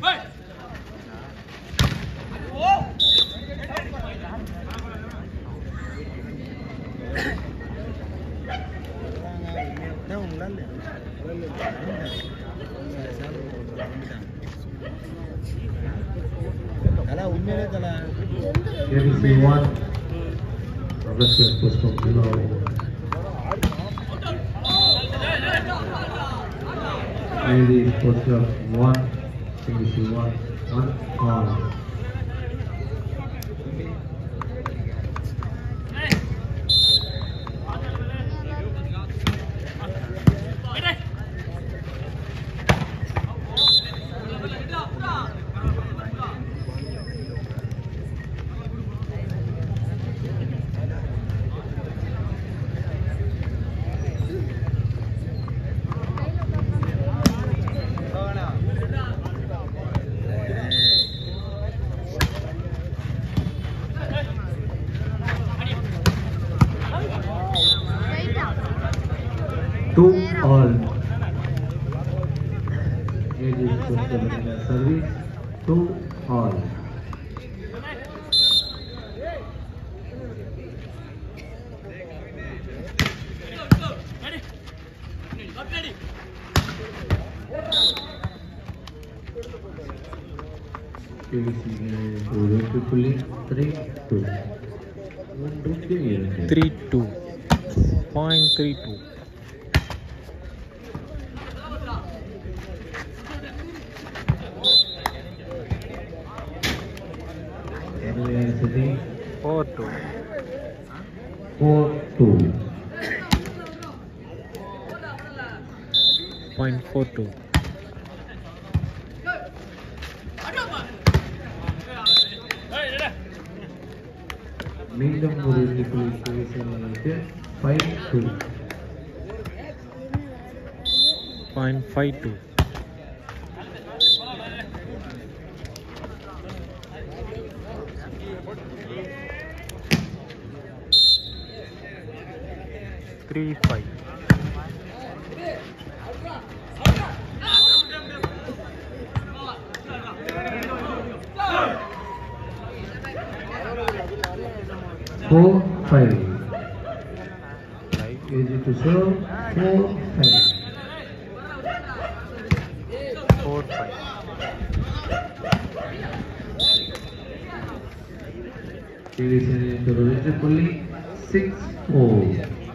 தலா உண்மையிலே தலா ABC 1, Augustus Postcode 0. AD Postcode 1, ABC 1, 1 all. Two all. AD Postcode in a service, two all. KBC ஒரு வெற்றி புள்ளி த்ரீ டூ மூன்றுக்கு இரண்டு three two point three two University four two four two. Point four two மீண்டும் ஒரு வெற்றி புள்ளி KBC five two point five two three five four five. Five Easy to serve four five. Four five KBC ஒரு வெற்றி புள்ளி six four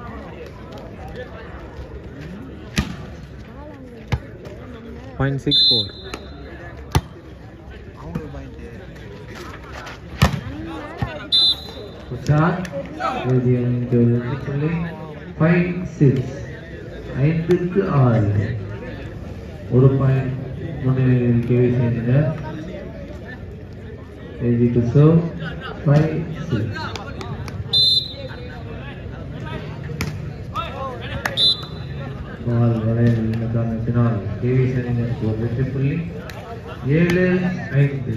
point six four உஷார் KBC ஒரு வெற்றி புள்ளி ஃபைவ் சிக்ஸ் ஐந்துக்கு ஆறு ஒரு பாயிண்ட் முன்னிலையில் கேவி அணியினர் Easy to serve five six. பால் வளையல் இந்த காரணத்தினால் கேவி அணியினருக்கு ஒரு வெற்றி புள்ளி ஏழு ஐந்து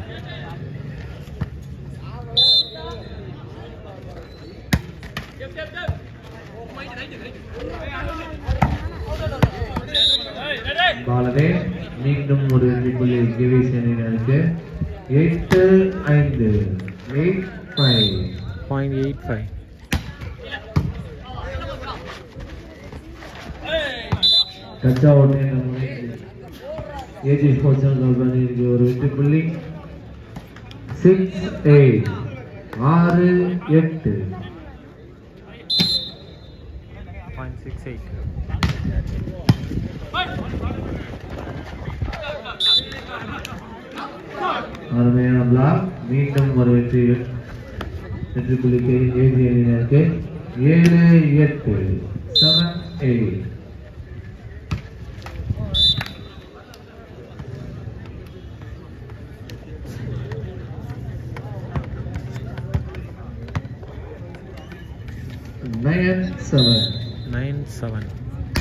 பாலவே மீண்டும் ஒரு வெற்றி புள்ளி கேவி அணியினருக்கு எட்டு ஐந்து eight five point eight five கச்சா ஒன்று நம்ம ஏஜி ஸ்போர்ட்ஸ் கம்பெனிக்கு ஒரு வெற்றி புள்ளி சிக்ஸ் எயிட் ஆறு எட்டு பாயிண்ட் சிக்ஸ் எயிட் அருமையான பிளாக் மீண்டும் ஒரு வெற்றி வெற்றி புள்ளிக்கு ஏஜி அணியினருக்கு ஏழு எட்டு seven eight nine seven nine seven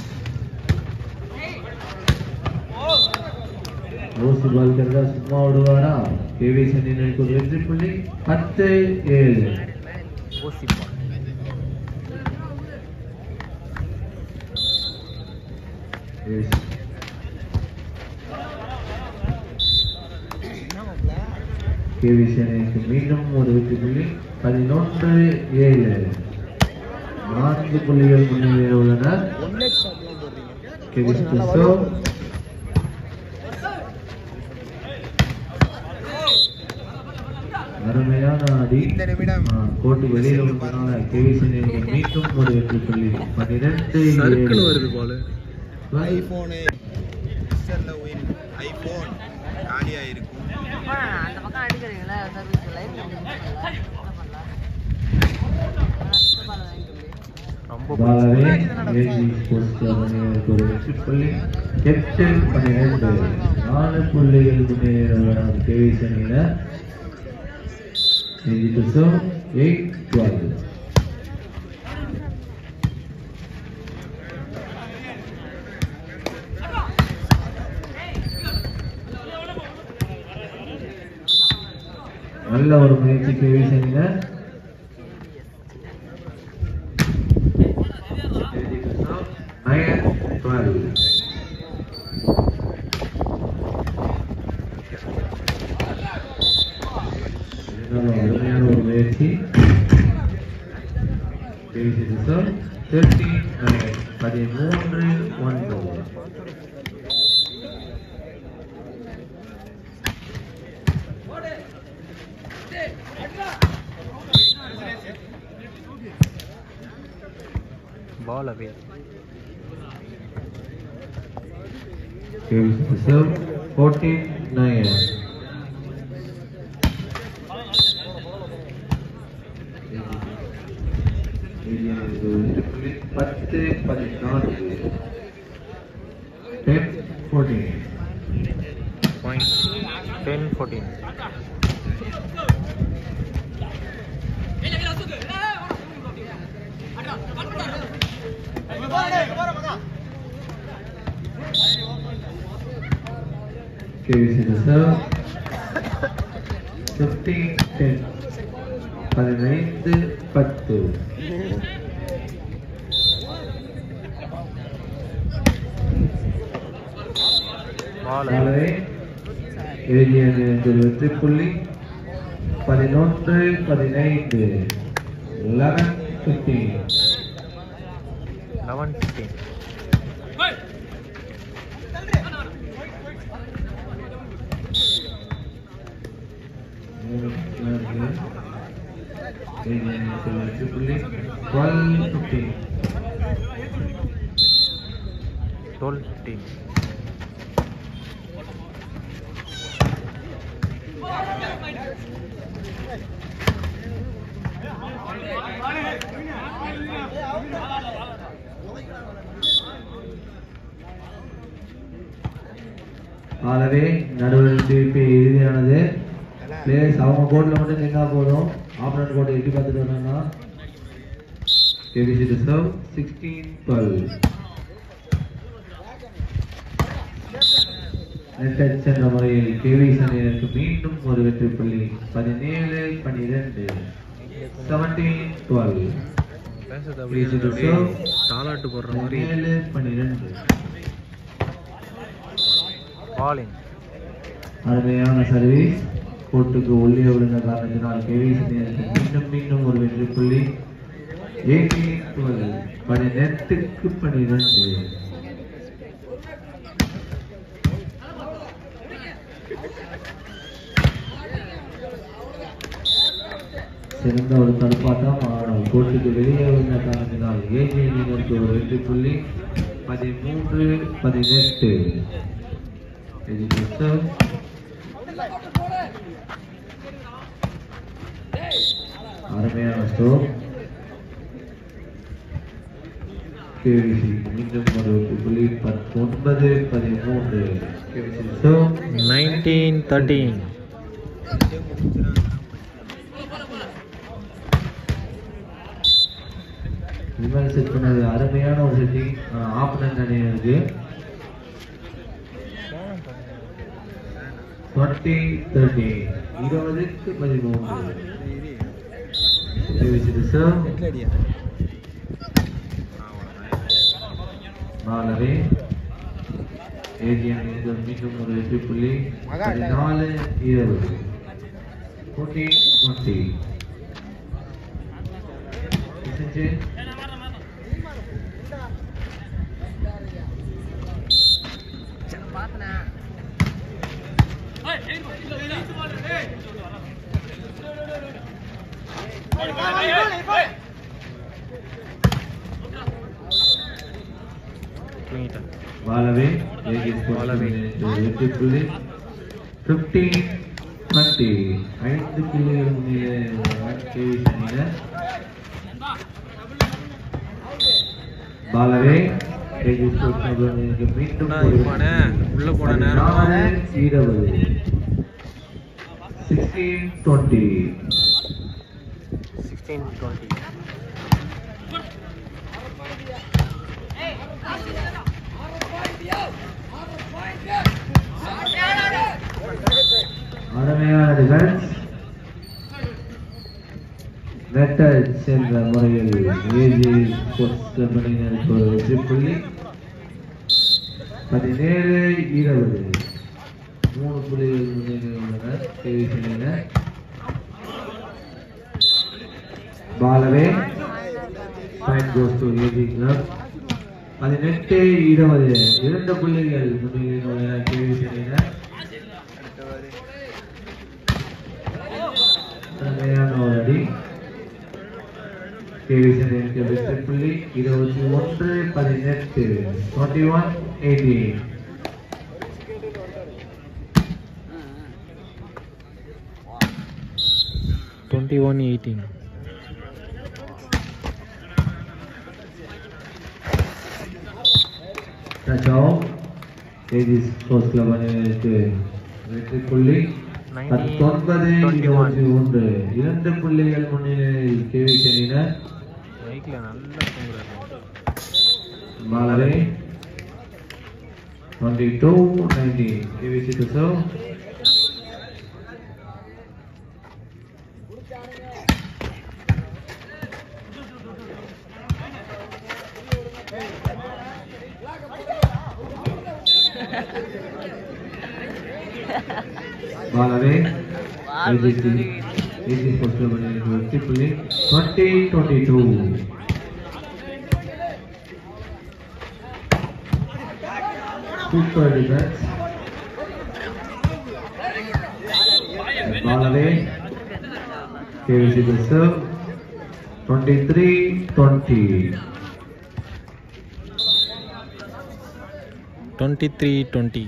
Rosy Paul கருதா சும்மா விடுவாரா கேவி அணியினருக்கு ஒரு வெற்றி புள்ளி பத்து ஏழு ஓசி பால் Yes. கேவிசி அணிக்கு மீண்டும் ஒரு வெற்றி புள்ளி பதினொன்று ஏழு நான்கு புள்ளிகள் முன்னிலையில் உள்ளனர் கேவிசி கிறிஸ்டோ அருமையான அடி இந்த நிமிடம். ஆ, கோட்டு வெளியில வந்தனால கேவிசி அணிக்கு மீண்டும் ஒரு வெற்றி புள்ளி பன்னிரெண்டு சர்க்கிள் வருது போல ஐபோனு வின் ஐபோன் காலியா இருக்கும் அந்த பக்கம் அடிக்கிறீங்களா சர்வீஸ் லைன் ரொம்ப பாலவே ஏஜி ஸ்போர்ட்ஸ் கிளப் அணியினருக்கு ஒரு வெற்றி புள்ளி எட்டு பன்னிரெண்டு நாலு புள்ளிகள் முன்னேறினர் கேவிசி அணியினர் ஏஜி கிறிஸ்டோ எயிட் டுவெல் நல்ல ஒரு முயற்சி கேவிசி அணியினர் ஏஜி கிறிஸ்டோ நயன் டுவெல் இன்னொரு அருமையான ஒரு முயற்சி கேவிசி கிறிஸ்டோ தேர்ட்டீன் நயன் பதிமூன்று ஒன்பது ball away KVC Christo fourteen nine பத்து பதினான்கு ten fourteen point ten fourteen KVC reserve fifteen ten பதினைந்து பத்து பால் நாளை ஏஜியன் என்ற வெற்றி புள்ளி பதினொன்று பதினைந்து லெவன் ஃபிஃப்டீன் லெவன் ஃபிஃப்டீன் மூணு நான்கு ஏஜியன் என்ற வெற்றி புள்ளி டுவெல் ஃபிஃப்டீன் டுவெல் ஃபிஃப்டீன் ஆகவே நடுவர் தீர்ப்பு இறுதியானது பிளேயர்ஸ் அவங்க கோர்ட்ல மட்டும் நின்னா போதும் ஆப்பனண்ட் கோர்ட்டை எட்டி பார்த்துட்டு வந்தாங்கன்னா KBC reserve sixteen twelve net என்ற முறையில் கேவிஸ் அணியினருக்கு மீண்டும் ஒரு வெற்றி புள்ளி பதினேழு பன்னிரெண்டு செவன்டீன் டுவெல் பேசுறது Please அப்படியே do so. தாலாட்டு போடுற மாதிரி பதினேழு பன்னிரெண்டு பாலிங் அருமையான சர்வீஸ் கோர்ட்டுக்கு உள்ளே விழுந்த காரணத்தினால் கேவிஸ் அணியினருக்கு மீண்டும் மீண்டும் ஒரு வெற்றி புள்ளி எயிட்டீன் டுவெல் பதினெட்டுக்கு பன்னிரெண்டு சிறந்த ஒரு தடுப்பாட்டம் ஆனால் கோர்ட்டுக்கு வெளியே விழுந்த காரணத்தினால் ஏஜி அணியினருக்கு ஒரு வெற்றி புள்ளி பதிமூன்று பதினெட்டு இது கிறிஸ்தவ் அருமையான ஸ்டோர் கேவிசி மீண்டும் ஒரு வெற்றி புள்ளி பத்தொன்பது பதிமூன்று KVC store nineteen thirteen Vimal set பண்ணது அருமையான ஒரு செட்டிங் ஆப்பனன் அணியினருக்கு டுவெண்ட்டி தேர்ட்டி இருபதுக்கு பதிமூன்று கேவிசி ரிசர்வ் நாலரை ஏஜி அணியினர் மீண்டும் ஒரு வெற்றி புள்ளி பதினாலு இருபது 14 20 Messenger பார்த்தனே தூங்கிட்டேன் வாழவே ஏகிஸ் வாழவே. வெற்றி புள்ளி 15 20 ஐந்து புள்ளிகள் முன்னிலை கேவிஸ் அணியினர் பாலவே ஏகிஸ் ஸ்போர்ட்ஸ் கிளப் அணியினருக்கு மீண்டும் அண்ணா, ஒரு இப்பானே, உள்ள போன நேரம். பதினாறு, இருபது 16 20 சிக்ஸ்டீன் டுவெண்ட்டி அருமையான டிஃபென்ஸ் நெட்டல் சென்ற முறையில் ஏஜி ஸ்போர்ட்ஸ் கிளப் அணியினருக்கு ஒரு வெற்றி புள்ளி பதினேழு இருபது மூணு புள்ளிகள் முன்னிலையில் உள்ளனர் கேவி அணியினர் ball away point goes to AG club பதினெட்டு இருபது இரண்டு புள்ளிகள் முன்னிலையில் உள்ளனர் கேவி அணியினர் அருமையான ஒரு அடி கேவிசனுக்கு வெற்றி புள்ளி இருபத்தி ஒன்று பதினெட்டு twenty one eighteen twenty one eighteen ரஜாவ் கேஜி ஸ்போர்ட்ஸ் கிளப் அணியினருக்கு வெற்றி புள்ளி பத்தொன்பது இருபத்தி ஒன்று இரண்டு புள்ளிகள் முன்னிலையில் கேவி அணியினர் மைக்கில் நல்லா தூங்குறாரு Malare 22 19 KVC to serve Malare AGC AGC Sports Club அணியினருக்கு வெற்றி புள்ளி 20 22 Super defense. Ball away. KVC will serve. 23 20. Twenty three twenty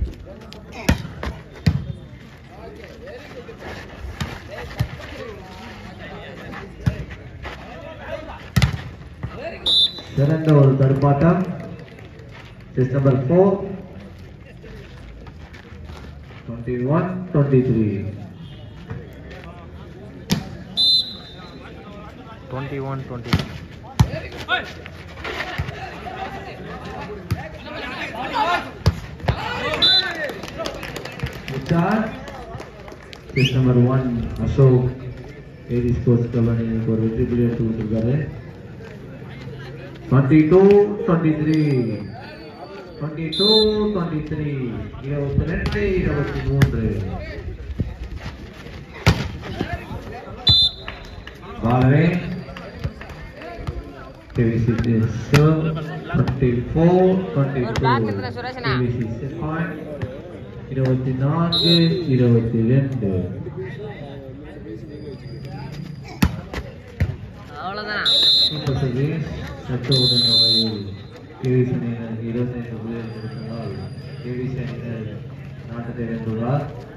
சிறந்த ஒரு தடுப்பாட்டம் chest number four twenty one twenty three twenty one twenty முச்சார் செஸ் நம்பர் ஒன் அசோக் ஏரி sports club அணியினருக்கு ஒரு வெற்றி புள்ளி எடுத்து கொடுத்துருக்காரு twenty two twenty three twenty two twenty three இருபத்தி ரெண்டு இருபத்தி மூன்று பாலவே KVC serve 24 22 Back into சுரேஷனா. KVC second இருபத்தி நான்கு இருபத்தி ரெண்டு அவ்வளோதான் சூப்பர் சர்வீஸ் சட்ட உடனடியில் கேவிசி அணியினர் இருபத்தைந்து புள்ளிகள் எடுத்ததால் கேவிசி அணியினர் நாட்டத்தை வென்றுள்ளார்